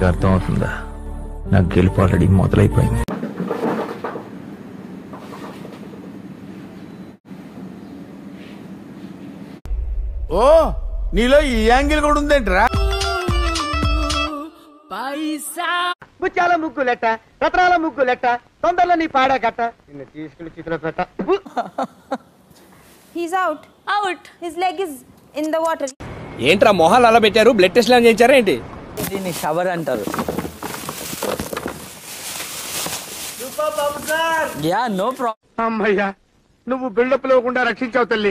అర్థం అవుతుందా నాకు గెలుపు ఆల్రెడీ మొదలైపోయింది ఓ నీలో ఈ యాంగిల్ కూడా ఉందేంట్రా ముత్యాల ముగ్గు లెట్ట రత్నాల ముగ్గు లెట్ట తొందరలో నీ పాడా కట్ట నిన్ను తీసుకెళ్లి చిత్ర పెట్ట He's out. Out. His leg is in the water. ఏంట్రా మొహాలు అలా పెట్టారు బ్లడ్ టెస్ట్ ఏమైనా చేయించారా ఏంటి దీన్ని షవర్ అంటారు యా నో ప్రాబ్లం అమ్మయ్యా నువ్వు బిల్డప్ లేకుండా రక్షించావు తల్లి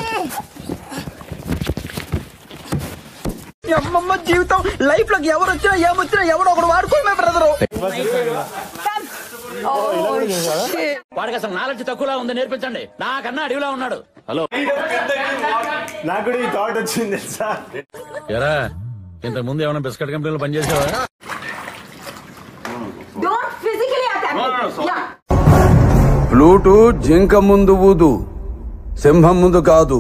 అమ్మమ్మ జీవితం లైఫ్ లోకి ఎవరు వచ్చినా ఏమొచ్చినా ఎవడో ఒకడు వాడుకోమే బ్రదరు వాడికి అసలు నాలెడ్జ్ తక్కువలా ఉంది నేర్పించండి నాకన్నా అడవిలా ఉన్నాడు హలో నాకు కూడా ఈ థాట్ వచ్చింది సార్ ఎరా ఇంతకు ముందు ఏమైనా బిస్కెట్ కంపెనీలో పనిచేసావా Don't physically attack him. Yeah. Flute జింక ముందు ఊదు సింహం ముందు కాదు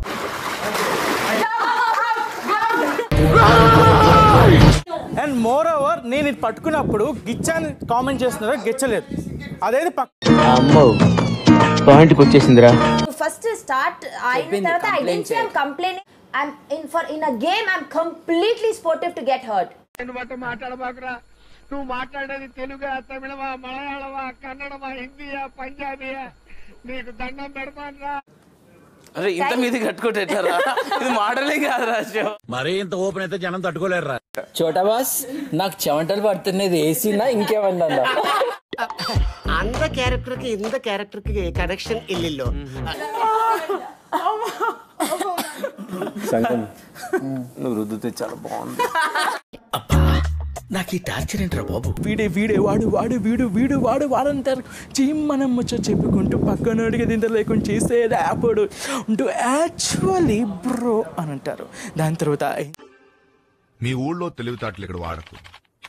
అండ్ మోర్ ఓవర్ నేను ఇది పట్టుకున్నప్పుడు గిచ్చాని కామెంట్ చేస్తున్నారా గిచ్చలేదు అదేది పక్క అమ్మో పాయింట్కి వచ్చేసిందిరా ఫస్ట్ స్టార్ట్ అయిన తర్వాత I don't say I'm complaining I'm in for in a game I'm completely sportive to get hurt నేను బట్ట మాట్లాడబాకురా నువ్వు మాట్లాడేది తెలుగా తమిళమా మలయాళమా కన్నడమా హిందీయా పంజాబీయా నీకు దండం పెడతాను అరే ఇంత మీది కట్టుకుంటారా ఇది మోడలే కాదు రాజు మరీ ఇంత ఓపెన్ అయితే జనం తట్టుకోలేరురా చోటా బాస్ నాకు చెమటలు పడుతున్నది ఏసీనా ఇంకేమన్నా அந்த கேரக்டருக்கு இந்த கேரக்டருக்கு கனெக்ஷன் இல்லில்லோ నువ్వు రుద్దుతే చాలా బాగుంది నాకు ఈ టార్చర్ ఏంట్రా బాబు వీడే వీడే వాడు వాడు వీడు వీడు వాడు వాడంటారు చీమ్ మనం ముచ్చ చెప్పుకుంటూ పక్కన అడిగి దీంతో లేకుండా చేస్తే యాపడు ఉంటూ యాక్చువల్లీ బ్రో అని అంటారు దాని తర్వాత మీ ఊళ్ళో తెలివితేటలు ఇక్కడ వాడకు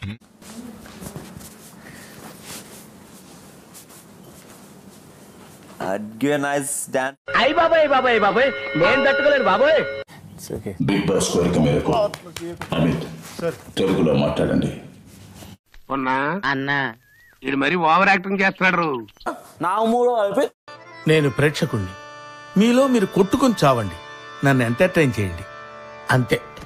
అయ్య బాబాయ్ బాబాయ్ బాబాయ్ నేను తట్టుకోలేను బాబాయ్ బిగ్ బాస్ కోరిక మేరకు అమిత్ తెలుగులో మాట్లాడండి అన్నా ఇది మరి ఓవర్ యాక్టింగ్ చేస్తున్నాడు నా మూడో కలిపి నేను ప్రేక్షకుణ్ణి మీలో మీరు కొట్టుకొని చావండి నన్ను ఎంటర్టైన్ చేయండి అంతే